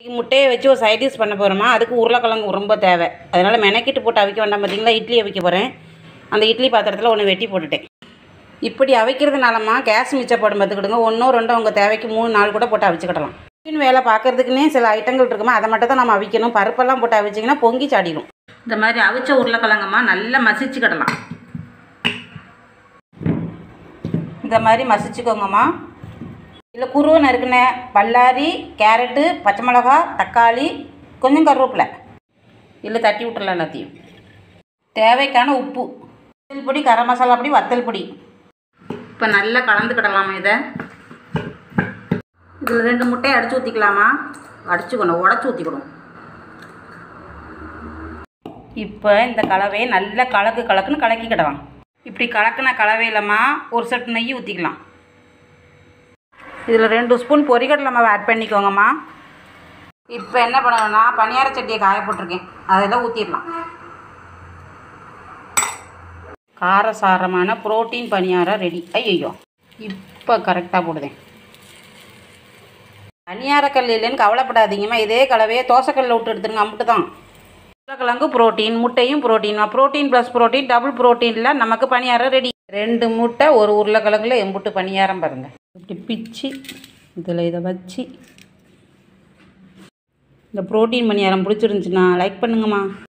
முட்டையை வச்சு ஒரு சைடிஷ் பண்ண போகிறோமா அதுக்கு உருளைக்கிழங்கு ரொம்ப தேவை அதனால் மெனக்கிட்டு போட்டு அவிக்க வேண்டாம் பார்த்தீங்களா இட்லி அவிக்க போகிறேன் அந்த இட்லி பாத்திரத்தில் ஒன்று வெட்டி போட்டுட்டேன் இப்படி அவிக்கிறதுனாலமா கேஸ் மிச்சப்படும் பார்த்துக்கிடுங்க ஒன்றோ ரெண்டோ உங்கள் தேவைக்கு மூணு நாள் கூட போட்டு அவிச்சுக்கிடலாம் டிஃபன் வேலை பார்க்கறதுக்குன்னே சில ஐட்டங்கள் இருக்குமா அதை மட்டும் தான் நம்ம அவிக்கணும் பருப்பெல்லாம் போட்டு அவிச்சிங்கன்னா பொங்கி சாடிடும் இந்த மாதிரி அவிச்ச உருளைக்கிழங்கம்மா நல்லா மசிச்சுக்கிடலாம் இந்த மாதிரி மசிச்சுக்கோங்கம்மா இல்லை குருவை நறுக்குன பல்லாரி கேரட்டு பச்சை மிளகா தக்காளி கொஞ்சம் கருவேப்பிலை இல்லை தட்டி விட்டுறலாம் எல்லாத்தையும் தேவைக்கான உப்பு வத்தல் பொடி கரம் மசாலா பொடி வத்தல் பொடி இப்போ நல்லா கலந்துக்கிடலாமா இதை இதில் ரெண்டு முட்டையை அடித்து ஊற்றிக்கலாமா அடிச்சுக்கணும் உடச்சி ஊற்றிக்கணும் இப்போ இந்த கலவையை நல்லா கலக்கு கலக்குன்னு கலக்கிக்கிடலாம் இப்படி கலக்கின கலவையிலமா ஒரு செட் நெய் ஊற்றிக்கலாம் இதில் ரெண்டு ஸ்பூன் பொரிகடலை மாவு ஆட் பண்ணிக்கோங்கம்மா இப்போ என்ன பண்ணணும்னா பனியார சட்டியை காய போட்டிருக்கேன் அதில் ஊற்றிடலாம் காரசாரமான புரோட்டீன் பணியாரம் ரெடி ஐயோ இப்போ கரெக்டாக போடுதேன் பணியாரக்கல் இல்லைன்னு கவலைப்படாதீங்கம்மா இதே கலவையை தோசைக்கல்லில் விட்டு எடுத்துருங்க அம்பிட்டு தான் உருளைக்கிழங்கு புரோட்டீன் முட்டையும் protein protein plus protein double புரோட்டீனில் நமக்கு பணியாரம் ரெடி ரெண்டு முட்டை ஒரு உருளைக்கிழங்குல எம்புட்டு பணியாரம் பாருங்கள் இப்படி பிச்சு இதில் இதை வச்சு இந்த புரோட்டீன் பணியாரம் பிடிச்சிருந்துச்சுன்னா லைக் பண்ணுங்கம்மா